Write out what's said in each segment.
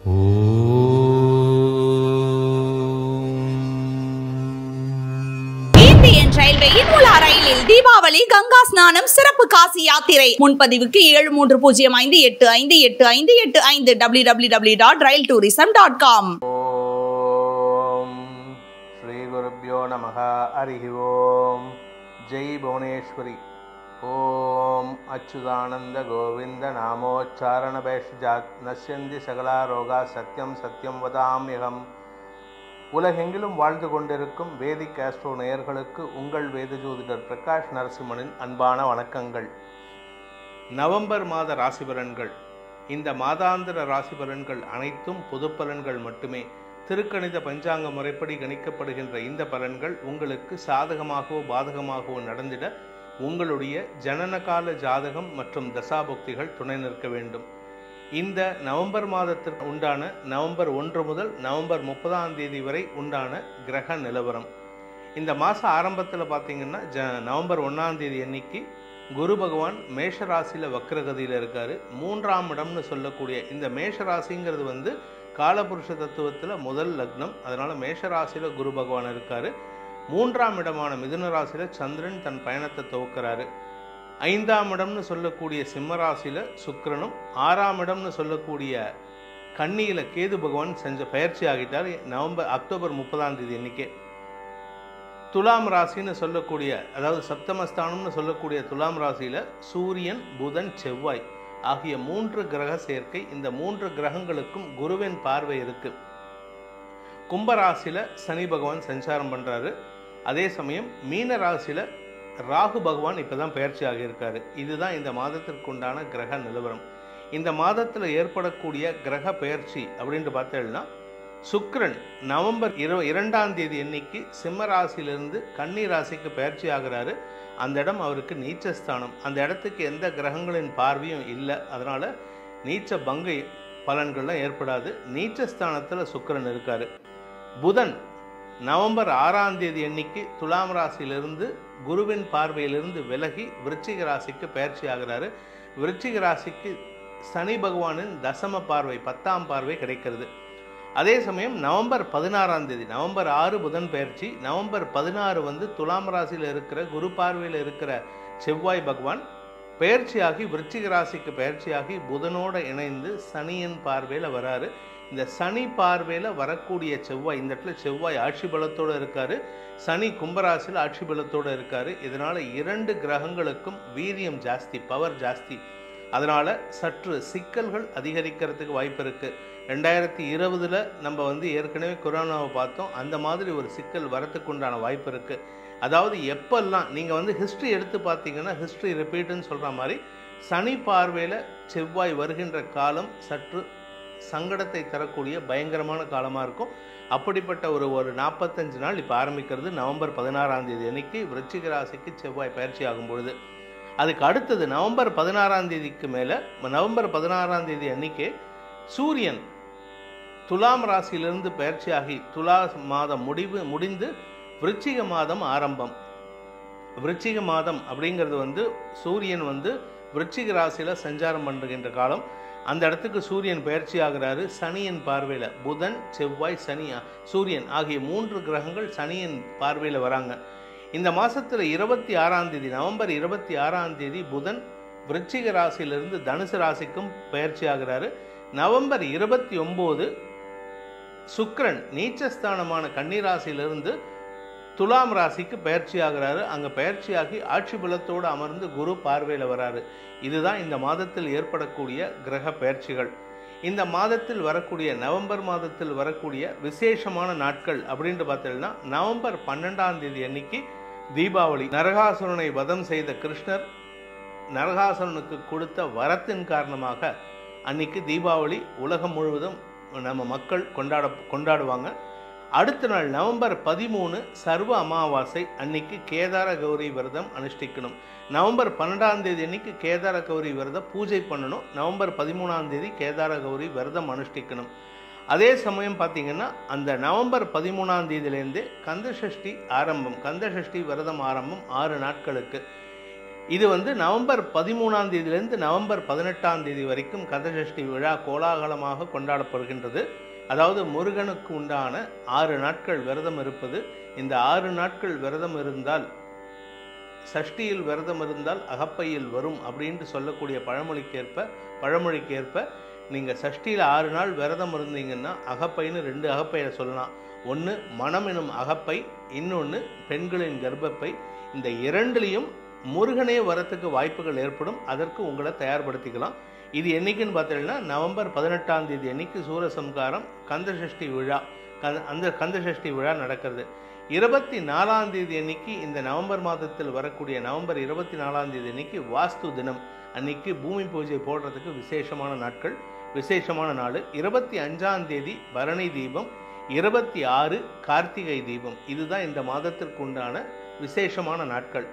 Indian ரயில்வேயின் உலா ரயிலில் தீபாவளி கங்கா ஸ்நானம் சிறப்பு காசி யாத்திரை முன்பதிவுக்கு ஏழு மூன்று பூஜ்ஜியம் ஐந்து எட்டு ஐந்து எட்டு ஐந்து எட்டு ஐந்து W W W dot rail tourism dot com ஓம் ஸ்ரீ குருப்பியோ நம ஹரி ஓம் ஜெய் புவனேஸ்வரி ஓம் அச்சுதானந்த கோவிந்த நாமோச்சாரண பேஷஜாத் நஷ்யந்தி சகலா ரோகா சத்யம் சத்யம் வதாம்யகம் உலகெங்கிலும் வாழ்ந்து கொண்டிருக்கும் வேதிக் ஆஸ்ட்ரோ நேயர்களுக்கு உங்கள் வேத ஜோதிடர் பிரகாஷ் நரசிம்மனின் அன்பான வணக்கங்கள் நவம்பர் மாத ராசி பலன்கள் இந்த மாதாந்திர ராசி பலன்கள் அனைத்தும் பொது பலன்கள் மட்டுமே திருக்கணித பஞ்சாங்க முறைப்படி கணிக்கப்படுகின்ற இந்த பலன்கள் உங்களுக்கு சாதகமாகவோ பாதகமாகவோ நடந்திட உங்களுடைய ஜனனகால ஜாதகம் மற்றும் தசாபுக்திகள் துணை நிற்க வேண்டும் இந்த நவம்பர் மாதத்திற்கு உண்டான நவம்பர் ஒன்று முதல் நவம்பர் முப்பதாம் தேதி வரை உண்டான கிரக நிலவரம் இந்த மாதம் ஆரம்பத்தில் பார்த்தீங்கன்னா ஜ நவம்பர் ஒன்றாம் தேதி அன்னைக்கு குரு பகவான் மேஷ ராசியில் வக்ரகதியில் இருக்கார் மூன்றாம் இடம்னு சொல்லக்கூடிய இந்த மேஷ ராசிங்கிறது வந்து காலபுருஷ தத்துவத்தில் முதல் லக்னம் அதனால் மேஷ ராசியில் குரு பகவான் இருக்கார் மூன்றாம் இடமான மிதுன ராசியில் சந்திரன் தன் பயணத்தை துவக்கிறாரு ஐந்தாம் இடம்னு சொல்லக்கூடிய சிம்ம ராசியில் சுக்கிரனும் ஆறாம் இடம்னு சொல்லக்கூடிய கன்னியில் கேது பகவான் செஞ்ச பயிற்சி ஆகிட்டார் நவம்பர் அக்டோபர் முப்பதாம் தேதி அன்னைக்கே துலாம் ராசின்னு சொல்லக்கூடிய அதாவது சப்தமஸ்தானம்னு சொல்லக்கூடிய துலாம் ராசியில் சூரியன் புதன் செவ்வாய் ஆகிய மூன்று கிரக சேர்க்கை இந்த மூன்று கிரகங்களுக்கும் குருவின் பார்வை இருக்கு கும்பராசியில் சனி பகவான் சஞ்சாரம் பண்ணுறாரு அதே சமயம் மீன ராசியில் ராகு பகவான் இப்போ தான் பயிற்சி ஆகியிருக்காரு இதுதான் இந்த மாதத்திற்கு உண்டான கிரக நிலவரம் இந்த மாதத்தில் ஏற்படக்கூடிய கிரக பெயர்ச்சி அப்படின்ட்டு பார்த்தேன்னா சுக்கிரன் நவம்பர் இரு இரண்டாம் தேதி அன்னைக்கு சிம்ம ராசியிலிருந்து கன்னி ராசிக்கு பயிற்சி ஆகிறாரு அந்த இடம் அவருக்கு நீச்சஸ்தானம் அந்த இடத்துக்கு எந்த கிரகங்களின் பார்வையும் இல்லை அதனால நீச்ச பங்கை பலன்கள்லாம் ஏற்படாது நீச்சஸ்தானத்தில் சுக்கிரன் இருக்காரு புதன் நவம்பர் ஆறாம் தேதி அன்னைக்கு துலாம் ராசியிலிருந்து குருவின் பார்வையிலிருந்து விலகி விருச்சிக ராசிக்கு பயிற்சி ஆகிறாரு விருச்சிக ராசிக்கு சனி பகவானின் தசம பார்வை பத்தாம் பார்வை கிடைக்கிறது அதே சமயம் நவம்பர் பதினாறாம் தேதி நவம்பர் ஆறு புதன் பயிற்சி நவம்பர் பதினாறு வந்து துலாம் ராசியில் இருக்கிற குரு பார்வையில் இருக்கிற செவ்வாய் பகவான் பயிற்சியாகி விருச்சிக ராசிக்கு பயிற்சியாகி புதனோட இணைந்து சனியின் பார்வையில் வராரு இந்த சனி பார்வையில் வரக்கூடிய செவ்வாய் இந்த இடத்துல செவ்வாய் ஆட்சி பலத்தோடு இருக்காரு சனி கும்பராசியில் ஆட்சி பலத்தோடு இருக்காரு இதனால இரண்டு கிரகங்களுக்கும் வீரியம் ஜாஸ்தி பவர் ஜாஸ்தி அதனால சற்று சிக்கல்கள் அதிகரிக்கிறதுக்கு வாய்ப்பு இருக்கு ரெண்டாயிரத்தி இருபதுல நம்ம வந்து ஏற்கனவே கொரோனாவை பார்த்தோம் அந்த மாதிரி ஒரு சிக்கல் வரத்துக்கு உண்டான வாய்ப்பு இருக்கு அதாவது எப்பெல்லாம் நீங்கள் வந்து ஹிஸ்ட்ரி எடுத்து பார்த்தீங்கன்னா ஹிஸ்ட்ரி ரிப்பீட்டுன்னு சொல்கிற மாதிரி சனி பார்வையில் செவ்வாய் வருகின்ற காலம் சற்று சங்கடத்தை தரக்கூடிய பயங்கரமான காலமாக இருக்கும் அப்படிப்பட்ட ஒரு ஒரு நாற்பத்தஞ்சு நாள் இப்போ ஆரம்பிக்கிறது நவம்பர் பதினாறாம் தேதி அன்னைக்கு விருச்சிக ராசிக்கு செவ்வாய் பயிற்சி ஆகும் பொழுது அதுக்கு அடுத்தது நவம்பர் பதினாறாம் தேதிக்கு மேலே நவம்பர் பதினாறாம் தேதி அன்னைக்கே சூரியன் துலாம் ராசியிலிருந்து பயிற்சியாகி துலா மாதம் முடிவு முடிந்து விருச்சிக மாதம் ஆரம்பம் விருச்சிக மாதம் அப்படிங்கிறது வந்து சூரியன் வந்து விருச்சிக ராசியில் சஞ்சாரம் பண்ணுகின்ற காலம் அந்த இடத்துக்கு சூரியன் பயிற்சி ஆகிறாரு சனியின் பார்வையில் புதன் செவ்வாய் சனி சூரியன் ஆகிய மூன்று கிரகங்கள் சனியின் பார்வையில் வராங்க இந்த மாதத்தில் இருபத்தி ஆறாம் தேதி நவம்பர் இருபத்தி ஆறாம் தேதி புதன் விருச்சிக ராசியிலிருந்து தனுசு ராசிக்கும் பயிற்சி ஆகிறாரு நவம்பர் இருபத்தி ஒம்பது சுக்ரன் நீச்சஸ்தானமான கன்னிராசியிலிருந்து துலாம் ராசிக்கு பயிற்சி ஆகிறாரு அங்கே பயிற்சியாகி ஆட்சி பலத்தோடு அமர்ந்து குரு பார்வையில் வராரு இதுதான் இந்த மாதத்தில் ஏற்படக்கூடிய கிரக பயிற்சிகள் இந்த மாதத்தில் வரக்கூடிய நவம்பர் மாதத்தில் வரக்கூடிய விசேஷமான நாட்கள் அப்படின்ட்டு பார்த்தீங்கன்னா நவம்பர் பன்னெண்டாம் தேதி அன்னைக்கு தீபாவளி நரகாசுரனை வதம் செய்த கிருஷ்ணர் நரகாசுரனுக்கு கொடுத்த வரத்தின் காரணமாக அன்னைக்கு தீபாவளி உலகம் முழுவதும் நம்ம மக்கள் கொண்டாட கொண்டாடுவாங்க அடுத்த நாள் நவம்பர் பதிமூணு சர்வ அமாவாசை அன்னைக்கு கேதார கௌரி விரதம் அனுஷ்டிக்கணும் நவம்பர் பன்னெண்டாம் தேதி அன்னைக்கு கேதார கௌரி விரதம் பூஜை பண்ணணும் நவம்பர் பதிமூணாம் தேதி கேதார கௌரி விரதம் அனுஷ்டிக்கணும் அதே சமயம் பார்த்தீங்கன்னா அந்த நவம்பர் பதிமூணாம் தேதியிலேருந்தே கந்த சஷ்டி ஆரம்பம் கந்த சஷ்டி விரதம் ஆரம்பம் ஆறு நாட்களுக்கு இது வந்து நவம்பர் பதிமூணாம் தேதியிலிருந்து நவம்பர் பதினெட்டாம் தேதி வரைக்கும் கந்தசஷ்டி விழா கோலாகலமாக கொண்டாடப்படுகின்றது அதாவது முருகனுக்கு உண்டான ஆறு நாட்கள் விரதம் இருப்பது இந்த ஆறு நாட்கள் விரதம் இருந்தால் சஷ்டியில் விரதம் இருந்தால் அகப்பையில் வரும் அப்படின்ட்டு சொல்லக்கூடிய பழமொழிக்கேற்ப பழமொழிக்கேற்ப நீங்கள் சஷ்டியில் ஆறு நாள் விரதம் இருந்தீங்கன்னா அகப்பைன்னு ரெண்டு அகப்பையை சொல்லலாம் ஒன்று மனம் எனும் அகப்பை இன்னொன்று பெண்களின் கர்ப்பப்பை இந்த இரண்டுலேயும் முருகனே வரத்துக்கு வாய்ப்புகள் ஏற்படும் அதற்கு உங்களை தயார்படுத்திக்கலாம் இது என்னைக்குன்னு பார்த்தீங்கன்னா நவம்பர் பதினெட்டாம் தேதி அன்னைக்கு சூரசம்காரம் கந்தசஷ்டி விழா கந்த அந்த கந்தசஷ்டி விழா நடக்கிறது இருபத்தி நாலாம் தேதி அன்னைக்கு இந்த நவம்பர் மாதத்தில் வரக்கூடிய நவம்பர் இருபத்தி நாலாம் தேதி அன்னைக்கு வாஸ்து தினம் அன்னைக்கு பூமி பூஜை போடுறதுக்கு விசேஷமான நாட்கள் விசேஷமான நாள் இருபத்தி அஞ்சாம் தேதி பரணி தீபம் இருபத்தி ஆறு கார்த்திகை தீபம் இதுதான் இந்த மாதத்திற்கு உண்டான விசேஷமான நாட்கள்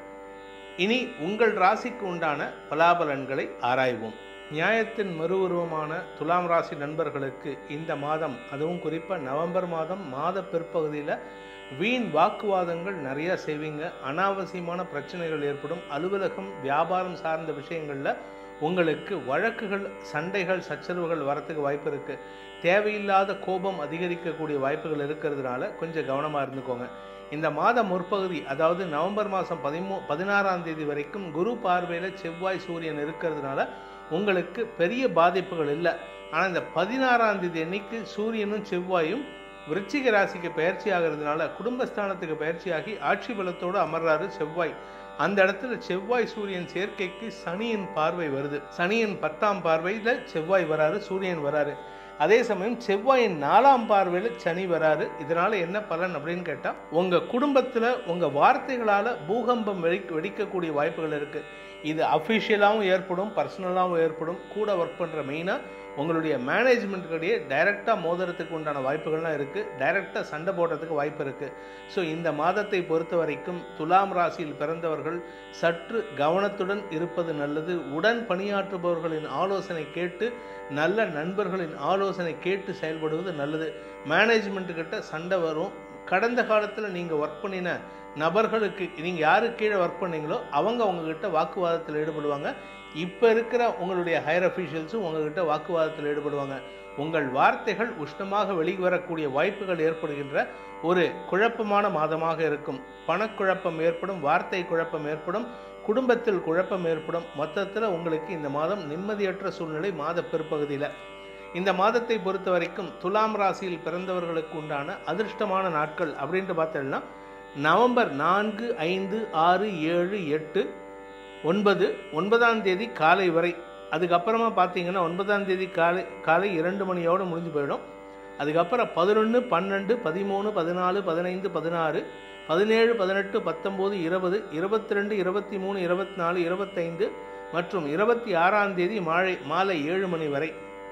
இனி உங்கள் ராசிக்கு உண்டான பலாபலன்களை ஆராய்வோம் நியாயத்தின் மறுஉருவமான துலாம் ராசி நண்பர்களுக்கு இந்த மாதம் அதுவும் குறிப்பாக நவம்பர் மாதம் மாத பிற்பகுதியில் வீண் வாக்குவாதங்கள் நிறைய செய்வீங்க அனாவசியமான பிரச்சனைகள் ஏற்படும் அலுவலகம் வியாபாரம் சார்ந்த விஷயங்களில் உங்களுக்கு வழக்குகள் சண்டைகள் சச்சரவுகள் வரத்துக்கு வாய்ப்பு இருக்குது தேவையில்லாத கோபம் அதிகரிக்கக்கூடிய வாய்ப்புகள் இருக்கிறதுனால கொஞ்சம் கவனமாக இருந்துக்கோங்க இந்த மாத முற்பகுதி அதாவது நவம்பர் மாதம் பதிமூ பதினாறாம் தேதி வரைக்கும் குரு பார்வையில் செவ்வாய் சூரியன் இருக்கிறதுனால உங்களுக்கு பெரிய பாதிப்புகள் இல்லை ஆனால் இந்த பதினாறாம் தேதி அன்னைக்கு சூரியனும் செவ்வாயும் விருச்சிக ராசிக்கு பயிற்சி ஆகிறதுனால குடும்பஸ்தானத்துக்கு பயிற்சியாகி ஆட்சி பலத்தோடு அமர்றாரு செவ்வாய் அந்த இடத்துல செவ்வாய் சூரியன் சேர்க்கைக்கு சனியின் பார்வை வருது சனியின் பத்தாம் பார்வையில் செவ்வாய் வராரு சூரியன் வராரு அதே சமயம் செவ்வாயின் நாலாம் பார்வையில் சனி வராரு இதனால என்ன பலன் அப்படின்னு கேட்டால் உங்க குடும்பத்தில் உங்க வார்த்தைகளால பூகம்பம் வெடி வெடிக்கக்கூடிய வாய்ப்புகள் இருக்கு இது அஃபிஷியலாகவும் ஏற்படும் பர்சனலாகவும் ஏற்படும் கூட ஒர்க் பண்ணுற மெயினாக உங்களுடைய மேனேஜ்மெண்ட்டுக்கிடையே டைரெக்டாக மோதுறதுக்கு உண்டான வாய்ப்புகள்லாம் இருக்குது டைரெக்டாக சண்டை போடுறதுக்கு வாய்ப்பு இருக்குது ஸோ இந்த மாதத்தை பொறுத்த வரைக்கும் துலாம் ராசியில் பிறந்தவர்கள் சற்று கவனத்துடன் இருப்பது நல்லது உடன் பணியாற்றுபவர்களின் ஆலோசனை கேட்டு நல்ல நண்பர்களின் ஆலோசனை கேட்டு செயல்படுவது நல்லது மேனேஜ்மெண்ட்டுக்கிட்ட சண்டை வரும் கடந்த காலத்தில் நீங்கள் ஒர்க் பண்ணின நபர்களுக்கு நீங்கள் யாரு கீழே ஒர்க் பண்ணீங்களோ அவங்க உங்ககிட்ட வாக்குவாதத்தில் ஈடுபடுவாங்க இப்போ இருக்கிற உங்களுடைய ஹையர் அஃபீஷியல்ஸும் உங்ககிட்ட வாக்குவாதத்தில் ஈடுபடுவாங்க உங்கள் வார்த்தைகள் உஷ்ணமாக வெளிவரக்கூடிய வாய்ப்புகள் ஏற்படுகின்ற ஒரு குழப்பமான மாதமாக இருக்கும் பணக்குழப்பம் ஏற்படும் வார்த்தை குழப்பம் ஏற்படும் குடும்பத்தில் குழப்பம் ஏற்படும் மொத்தத்தில் உங்களுக்கு இந்த மாதம் நிம்மதியற்ற சூழ்நிலை மாத பிற்பகுதியில் இந்த மாதத்தை பொறுத்த வரைக்கும் துலாம் ராசியில் பிறந்தவர்களுக்கு உண்டான அதிர்ஷ்டமான நாட்கள் அப்படின்ட்டு பார்த்தோம்னா நவம்பர் நான்கு ஐந்து ஆறு ஏழு எட்டு ஒன்பது ஒன்பதாம் தேதி காலை வரை அதுக்கப்புறமா பார்த்தீங்கன்னா ஒன்பதாம் தேதி காலை காலை இரண்டு மணியோடு முடிஞ்சு போயிடும் அதுக்கப்புறம் பதினொன்று பன்னெண்டு பதிமூணு பதினாலு பதினைந்து பதினாறு பதினேழு பதினெட்டு பத்தொம்போது இருபது இருபத்தி ரெண்டு இருபத்தி மூணு இருபத்தி நாலு இருபத்தைந்து மற்றும் இருபத்தி ஆறாம் தேதி மாலை மாலை ஏழு மணி வரை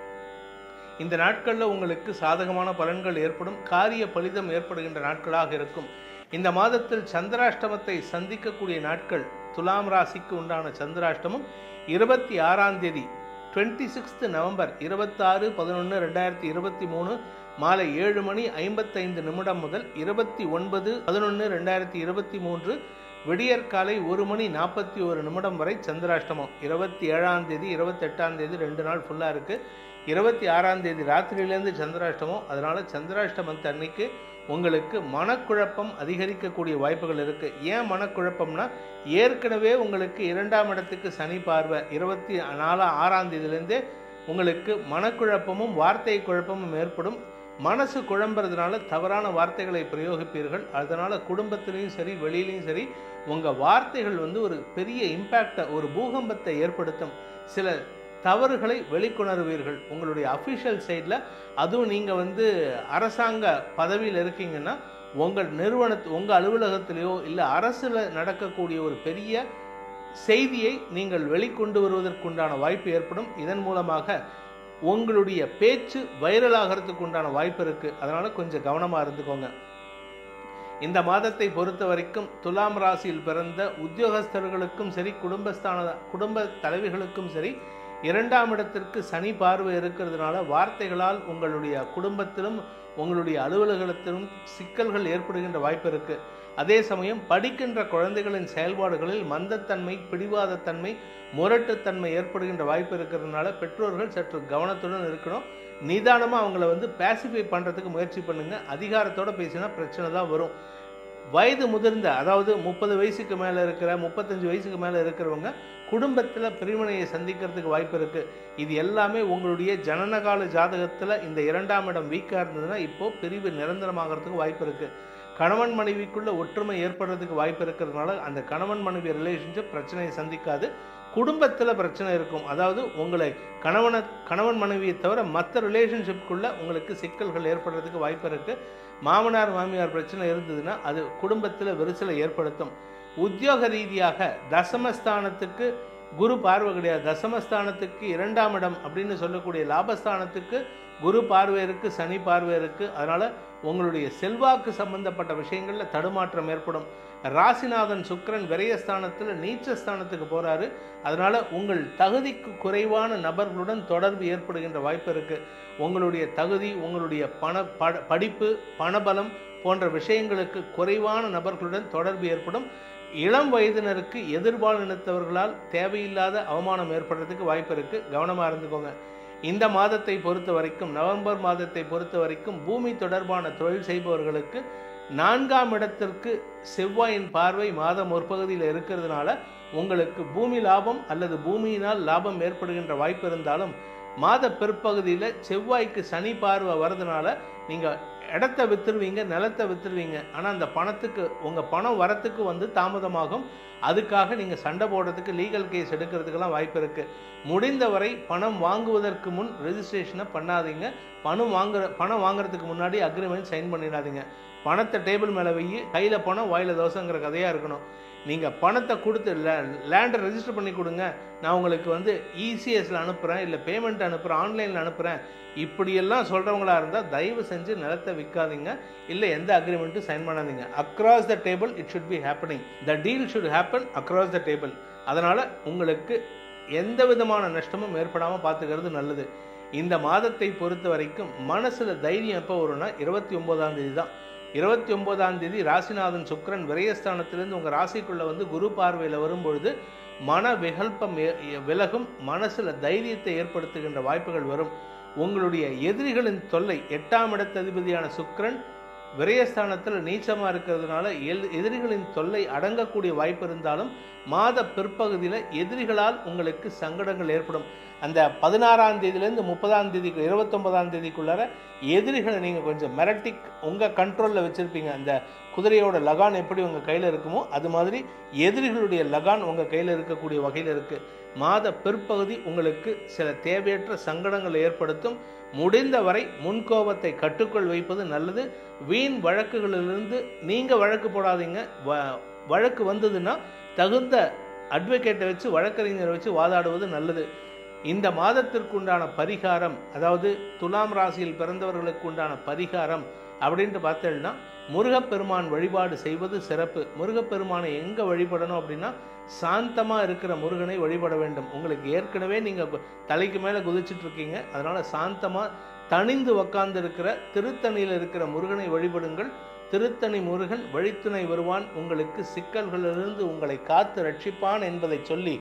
இந்த நாட்களில் உங்களுக்கு சாதகமான பலன்கள் ஏற்படும் காரிய பலிதம் ஏற்படுகின்ற நாட்களாக இருக்கும் இந்த மாதத்தில் சந்திராஷ்டமத்தை சந்திக்கக்கூடிய நாட்கள் துலாம் ராசிக்கு உண்டான சந்திராஷ்டமம் இருபத்தி ஆறாம் தேதி டுவெண்ட்டி சிக்ஸ்த் நவம்பர் இருபத்தாறு பதினொன்று ரெண்டாயிரத்தி இருபத்தி மூணு மாலை ஏழு மணி ஐம்பத்தைந்து நிமிடம் முதல் இருபத்தி ஒன்பது பதினொன்று ரெண்டாயிரத்தி இருபத்தி மூன்று விடியற்காலை ஒரு மணி நாற்பத்தி ஒரு நிமிடம் வரை சந்திராஷ்டமம் இருபத்தி ஏழாம் தேதி இருபத்தெட்டாம் தேதி ரெண்டு நாள் ஃபுல்லாக இருக்குது இருபத்தி ஆறாம் தேதி ராத்திரியிலேருந்து சந்திராஷ்டமம் அதனால் சந்திராஷ்டமத்து அன்னைக்கு உங்களுக்கு மனக்குழப்பம் அதிகரிக்கக்கூடிய வாய்ப்புகள் இருக்குது ஏன் மனக்குழப்பம்னா ஏற்கனவே உங்களுக்கு இரண்டாம் இடத்துக்கு சனி பார்வை இருபத்தி நாலு ஆறாம் தேதியிலேருந்தே உங்களுக்கு மனக்குழப்பமும் வார்த்தை குழப்பமும் ஏற்படும் மனசு குழம்புறதுனால தவறான வார்த்தைகளை பிரயோகிப்பீர்கள் அதனால் குடும்பத்திலையும் சரி வெளியிலையும் சரி உங்கள் வார்த்தைகள் வந்து ஒரு பெரிய இம்பேக்டை ஒரு பூகம்பத்தை ஏற்படுத்தும் சில தவறுகளை வெளிக்கொணருவீர்கள் உங்களுடைய அஃபிஷியல் சைடில் அதுவும் நீங்கள் வந்து அரசாங்க பதவியில் இருக்கீங்கன்னா உங்கள் நிறுவனத்து உங்கள் அலுவலகத்திலேயோ இல்லை அரசில் நடக்கக்கூடிய ஒரு பெரிய செய்தியை நீங்கள் வெளிக்கொண்டு வருவதற்குண்டான வாய்ப்பு ஏற்படும் இதன் மூலமாக உங்களுடைய பேச்சு வைரல் ஆகிறதுக்கு உண்டான வாய்ப்பு இருக்கு அதனால கொஞ்சம் கவனமா இருந்துக்கோங்க இந்த மாதத்தை பொறுத்த வரைக்கும் துலாம் ராசியில் பிறந்த உத்தியோகஸ்தர்களுக்கும் சரி குடும்பஸ்தான குடும்ப தலைவிகளுக்கும் சரி இரண்டாம் இடத்திற்கு சனி பார்வை இருக்கிறதுனால வார்த்தைகளால் உங்களுடைய குடும்பத்திலும் உங்களுடைய அலுவலகத்திலும் சிக்கல்கள் ஏற்படுகின்ற வாய்ப்பு இருக்கு அதே சமயம் படிக்கின்ற குழந்தைகளின் செயல்பாடுகளில் மந்தத்தன்மை பிடிவாதத்தன்மை முரட்டுத்தன்மை ஏற்படுகின்ற வாய்ப்பு இருக்கிறதுனால பெற்றோர்கள் சற்று கவனத்துடன் இருக்கணும் நிதானமாக அவங்கள வந்து பேசிஃபை பண்ணுறதுக்கு முயற்சி பண்ணுங்க அதிகாரத்தோட பேசினா பிரச்சனை தான் வரும் வயது முதிர்ந்த அதாவது முப்பது வயசுக்கு மேலே இருக்கிற முப்பத்தஞ்சு வயசுக்கு மேலே இருக்கிறவங்க குடும்பத்தில் பிரிவினையை சந்திக்கிறதுக்கு வாய்ப்பு இருக்குது இது எல்லாமே உங்களுடைய ஜனனகால ஜாதகத்தில் இந்த இரண்டாம் இடம் வீக்காக இருந்ததுன்னா இப்போது பிரிவு நிரந்தரமாகிறதுக்கு வாய்ப்பு இருக்குது கணவன் மனைவிக்குள்ள ஒற்றுமை ஏற்படுறதுக்கு வாய்ப்பு இருக்கிறதுனால அந்த கணவன் மனைவி ரிலேஷன்ஷிப் பிரச்சனையை சந்திக்காது குடும்பத்தில் பிரச்சனை இருக்கும் அதாவது உங்களை கணவனை கணவன் மனைவியை தவிர மற்ற ரிலேஷன்ஷிப்குள்ள உங்களுக்கு சிக்கல்கள் ஏற்படுறதுக்கு வாய்ப்பு இருக்குது மாமனார் மாமியார் பிரச்சனை இருந்ததுன்னா அது குடும்பத்தில் விரிசலை ஏற்படுத்தும் உத்தியோக ரீதியாக தசமஸ்தானத்துக்கு குரு பார்வை கிடையாது தசமஸ்தானத்துக்கு இரண்டாம் இடம் அப்படின்னு சொல்லக்கூடிய லாபஸ்தானத்துக்கு குரு பார்வை இருக்கு சனி பார்வை இருக்கு அதனால உங்களுடைய செல்வாக்கு சம்பந்தப்பட்ட விஷயங்களில் தடுமாற்றம் ஏற்படும் ராசிநாதன் சுக்கிரன் விரயஸ்தானத்தில் நீச்சஸ்தானத்துக்கு போறாரு அதனால உங்கள் தகுதிக்கு குறைவான நபர்களுடன் தொடர்பு ஏற்படுகின்ற வாய்ப்பு இருக்கு உங்களுடைய தகுதி உங்களுடைய பண பட- படிப்பு பணபலம் போன்ற விஷயங்களுக்கு குறைவான நபர்களுடன் தொடர்பு ஏற்படும் இளம் வயதினருக்கு எதிர்பாலினத்தவர்களால் தேவையில்லாத அவமானம் ஏற்படுறதுக்கு வாய்ப்பு இருக்கு கவனமா இருந்துக்கோங்க இந்த மாதத்தை பொறுத்த வரைக்கும் நவம்பர் மாதத்தை பொறுத்த வரைக்கும் பூமி தொடர்பான தொழில் செய்பவர்களுக்கு நான்காம் இடத்திற்கு செவ்வாயின் பார்வை மாதம் முற்பகுதியில் இருக்கிறதுனால உங்களுக்கு பூமி லாபம் அல்லது பூமியினால் லாபம் ஏற்படுகின்ற வாய்ப்பு இருந்தாலும் மாத பிற்பகுதியில் செவ்வாய்க்கு சனி பார்வை வரதுனால நீங்கள் இடத்த வித்துருவீங்க நிலத்தை வித்துருவீங்க ஆனால் அந்த பணத்துக்கு உங்கள் பணம் வரத்துக்கு வந்து தாமதமாகும் அதுக்காக நீங்கள் சண்டை போடுறதுக்கு லீகல் கேஸ் எடுக்கிறதுக்கெல்லாம் வாய்ப்பு இருக்குது முடிந்தவரை பணம் வாங்குவதற்கு முன் ரெஜிஸ்ட்ரேஷனை பண்ணாதீங்க பணம் வாங்குற பணம் வாங்குறதுக்கு முன்னாடி அக்ரிமெண்ட் சைன் பண்ணிடாதீங்க பணத்தை டேபிள் மேலே வை கையில் பணம் வாயில் தோசைங்கிற கதையாக இருக்கணும் நீங்கள் பணத்தை கொடுத்து லேண்டை ரெஜிஸ்டர் பண்ணி கொடுங்க நான் உங்களுக்கு வந்து இசிஎஸ்ல அனுப்புகிறேன் இல்லை பேமெண்ட் அனுப்புகிறேன் ஆன்லைனில் அனுப்புகிறேன் இப்படியெல்லாம் சொல்கிறவங்களா இருந்தால் தயவு செஞ்சு நிலத்தை விற்காதீங்க இல்லை எந்த அக்ரிமெண்ட்டும் சைன் பண்ணாதீங்க across the table it should be happening the deal should happen across the table அதனால் உங்களுக்கு எந்த விதமான நஷ்டமும் ஏற்படாமல் பார்த்துக்கிறது நல்லது இந்த மாதத்தை பொறுத்த வரைக்கும் மனசில் தைரியம் எப்போ வரும்னா இருபத்தி ஒன்பதாம் தேதி தான் இருபத்தி ஒன்பதாம் தேதி ராசிநாதன் சுக்கிரன் விரயஸ்தானத்திலிருந்து உங்கள் ராசிக்குள்ளே வந்து குரு பார்வையில் வரும்பொழுது மன விகல்பம் ஏ- ஏ- விலகும் மனசில் தைரியத்தை ஏற்படுத்துகின்ற வாய்ப்புகள் வரும் உங்களுடைய எதிரிகளின் தொல்லை எட்டாம் இடத்ததிபதியான சுக்கிரன் விரயஸ்தானத்தில் நீச்சமாக இருக்கிறதுனால எல்- எதிரிகளின் தொல்லை அடங்கக்கூடிய வாய்ப்பு இருந்தாலும் மாத பிற்பகுதியில் எதிரிகளால் உங்களுக்கு சங்கடங்கள் ஏற்படும் அந்த பதினாறாம் தேதியிலேருந்து முப்பதாம் தேதிக்கு இருபத்தொன்பதாம் தேதிக்குள்ளார எதிரிகளை நீங்கள் கொஞ்சம் மிரட்டி உங்கள் கண்ட்ரோலில் வச்சுருப்பீங்க அந்த குதிரையோட லகான் எப்படி உங்கள் கையில் இருக்குமோ அது மாதிரி எதிரிகளுடைய லகான் உங்கள் கையில் இருக்கக்கூடிய வகையில் இருக்குது மாத பிற்பகுதி உங்களுக்கு சில தேவையற்ற சங்கடங்களை ஏற்படுத்தும் முடிந்தவரை முன்கோபத்தை கட்டுக்குள் வைப்பது நல்லது வீண் வழக்குகளிலிருந்து நீங்கள் வழக்கு போடாதீங்க வ- வழக்கு வந்ததுன்னா தகுந்த அட்வொகேட்டை வச்சு வழக்கறிஞரை வச்சு வாதாடுவது நல்லது இந்த மாதத்திற்குண்டான பரிகாரம் அதாவது துலாம் ராசியில் பிறந்தவர்களுக்கு உண்டான பரிகாரம் அப்படின்ட்டு பார்த்தேன்னா முருகப்பெருமான் வழிபாடு செய்வது சிறப்பு முருகப்பெருமானை எங்கே வழிபடணும் அப்படின்னா சாந்தமாக இருக்கிற முருகனை வழிபட வேண்டும் உங்களுக்கு ஏற்கனவே நீங்கள் தலைக்கு மேலே குதிச்சிட்டு இருக்கீங்க அதனால சாந்தமாக தனிந்து உக்காந்து இருக்கிற திருத்தணியில் இருக்கிற முருகனை வழிபடுங்கள் திருத்தணி முருகன் வழித்துணை வருவான் உங்களுக்கு சிக்கல்களிலிருந்து உங்களை காத்து ரட்சிப்பான் என்பதை சொல்லி